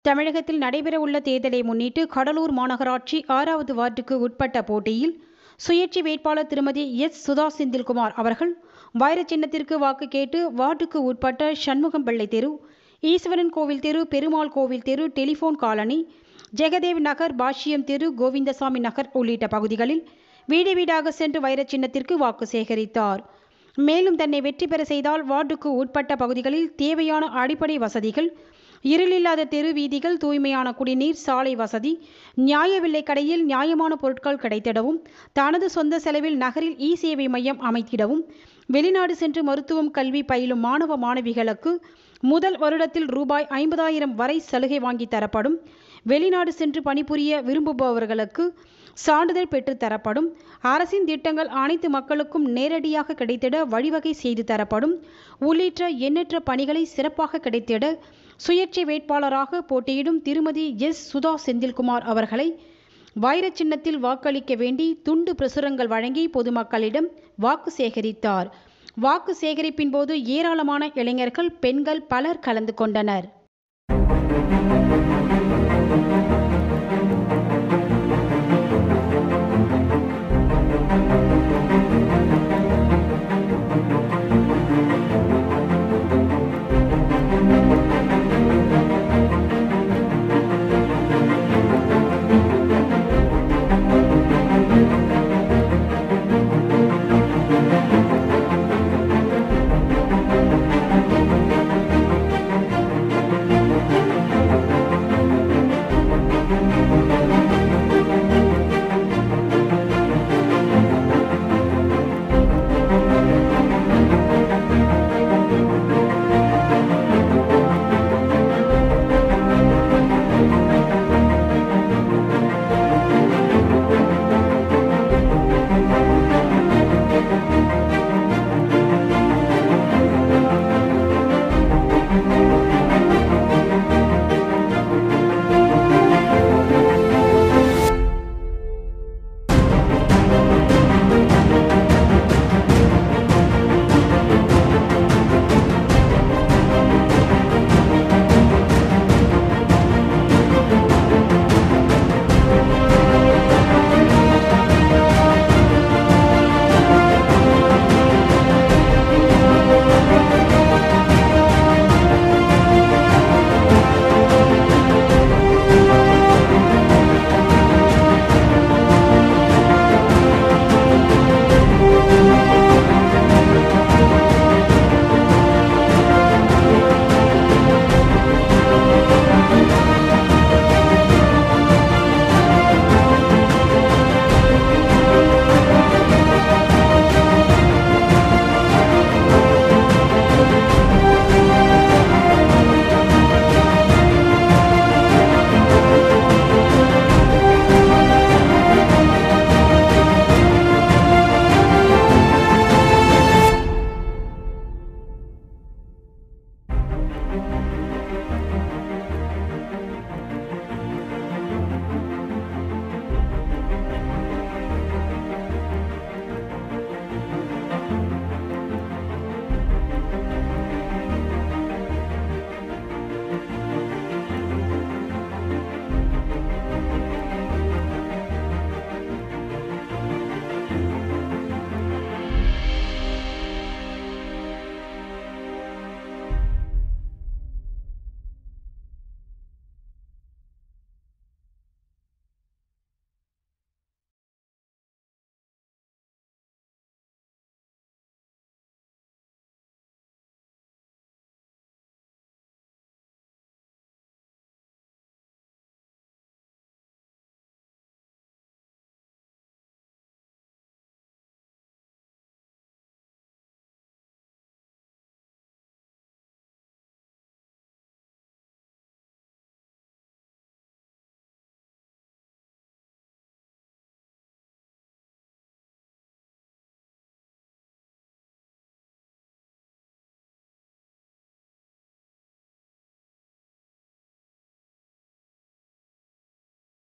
தமிழகத்தில் நடைபெறவுள்ள தேர்தலை முன்னிட்டு கடலூர் மாநகராட்சி ஆறாவது வார்டுக்கு உட்பட்ட போட்டியில் சுயேட்சை வேட்பாளர் திருமதி எஸ் சுதா செந்தில்குமார் அவர்கள் வைர சின்னத்திற்கு வாக்கு கேட்டு வார்டுக்கு உட்பட்ட சண்முகம் பிள்ளை தெரு ஈஸ்வரன் கோவில் தெரு பெருமாள் கோவில் தெரு டெலிபோன் காலனி ஜெகதேவ் நகர் பாஷ்யம் தெரு கோவிந்தசாமி நகர் உள்ளிட்ட பகுதிகளில் வீடு வீடாக சென்று வைர சின்னத்திற்கு வாக்கு சேகரித்தார் மேலும் தன்னை வெற்றி பெற செய்தால் வார்டுக்கு உட்பட்ட பகுதிகளில் தேவையான அடிப்படை வசதிகள் இருளில்லாத தெரு வீதிகள் தூய்மையான குடிநீர் சாலை வசதி நியாய விலை கடையில் நியாயமான பொருட்கள் கிடைத்திடவும் தனது சொந்த செலவில் நகரில் இ சேவை மையம் அமைத்திடவும் வெளிநாடு சென்று மருத்துவம் கல்வி பயிலும் மாணவ மாணவிகளுக்கு முதல் வருடத்தில் ரூபாய் ஐம்பதாயிரம் வரை சலுகை வாங்கி தரப்படும் வெளிநாடு சென்று பணிபுரிய விரும்புபவர்களுக்கு சான்றிதழ் பெற்றுத் தரப்படும் அரசின் திட்டங்கள் அனைத்து மக்களுக்கும் நேரடியாக கிடைத்திட வழிவகை செய்து தரப்படும் உள்ளிட்ட எண்ணற்ற பணிகளை சிறப்பாக கிடைத்திட சுயேட்சை வேட்பாளராக போட்டியிடும் திருமதி எஸ் சுதா செந்தில்குமார் அவர்களை வைர சின்னத்தில் வாக்களிக்க வேண்டி துண்டு பிரசுரங்கள் வழங்கி பொதுமக்களிடம் வாக்கு சேகரித்தார் வாக்கு சேகரிப்பின் போது ஏராளமான இளைஞர்கள் பெண்கள் பலர் கலந்து கொண்டனர்